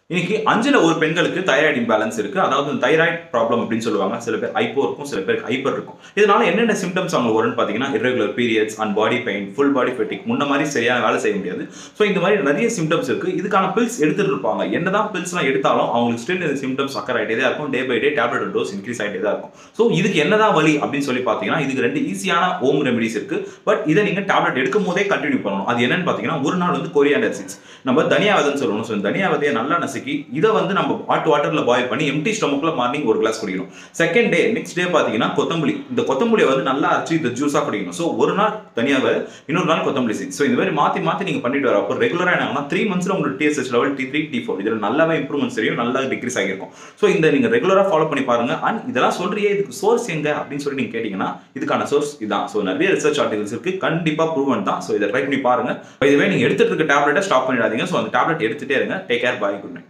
இன்னைக்கு அஞ்சுல ஒரு பெண்களுக்கு தைராய்டு இம்பேலன்ஸ் இருக்கு அதாவது தைராய்டு ப்ராப்ளம் அப்படின்னு சொல்லுவாங்க சில பேர் ஹைப்போ இருக்கும் சில பேருக்கு ஹைப்பர் இருக்கும் இதனால என்னென்ன சிம்டம்ஸ் அவங்க வரும்னு பார்த்தீங்கன்னா irregular periods and body pain full body fatigue முன்ன மாதிரி சரியான வேலை செய்ய முடியாது ஸோ இந்த மாதிரி நிறைய சிம்டம்ஸ் இருக்கு இதுக்கான பில்ஸ் எடுத்துட்டு இருப்பாங்க என்னதான் பில்ஸ்லாம் எடுத்தாலும் அவங்களுக்கு ஸ்டில் இந்த சிம்டம்ஸ் அக்கர் ஆகிட்டே தான் இருக்கும் day by day tablet dose increase ஆகிட்டே தான் இருக்கும் ஸோ இதுக்கு என்னதான் வழி அப்படின்னு சொல்லி பார்த்தீங்கன்னா இதுக்கு ரெண்டு ஈஸியான ஹோம் ரெமெடிஸ் இருக்கு பட் இதை நீங்க டேப்லெட் எடுக்கும் போதே கண்டினியூ பண்ணணும் அது என்னன்னு பார்த்தீங்கன்னா ஒரு நாள் வந்து கொரியாண்டர் சீட்ஸ் நம்ம தனியாவதன்னு சொல்லணும் ஸோ தனியா விதையை நல்லா நசுக்கி இதை வந்து நம்ம ஹாட் வாட்டர்ல பாயில் பண்ணி எம்டி ஸ்டொமக்ல மார்னிங் ஒரு கிளாஸ் குடிக்கணும் செகண்ட் டே நெக்ஸ்ட் டே பார்த்தீங்கன்னா கொத்தமல்லி இந்த கொத்தமல்லியை வந்து நல்லா அரைச்சு இந்த ஜூஸாக குடிக்கணும் ஸோ ஒரு நாள் தனியாக இன்னொரு நாள் கொத்தமல்லி சீட்ஸ் ஸோ இந்த மாதிரி மாற்றி மாற்றி நீங்கள் பண்ணிட்டு வர அப்போ ரெகுலராக என்ன த்ரீ மந்த்ஸில் உங்களுக்கு TSS level T three T four இதில் நல்லாவே இம்ப்ரூவ்மெண்ட்ஸ் தெரியும் நல்லா டிக்ரீஸ் ஆகிருக்கும் ஸோ இந்த நீங்கள் ரெகுலராக ஃபாலோ பண்ணி பாருங்க அண்ட் இதெல்லாம் சொல்றியே இதுக்கு சோர்ஸ் எங்க அப்படின்னு சொல்லி நீங்கள் கேட்டிங்கன்னா இதுக்கான சோர்ஸ் இதான் ஸோ நிறைய ரிசர்ச் ஆர்டிகல்ஸ் இருக்கு கண்டிப்பாக ப்ரூவன் தான் ஸோ இதை ட்ரை பண்ணி பாருங்க இதுவே நீங்கள் எடுத்துட்டு இருக்க டேப்லெட்டை ஸ்டாப் பண்ணிடாதீங்க ஸோ அந்த டேப்லெட் எடுத்துட்டே இருங்க take care bye good night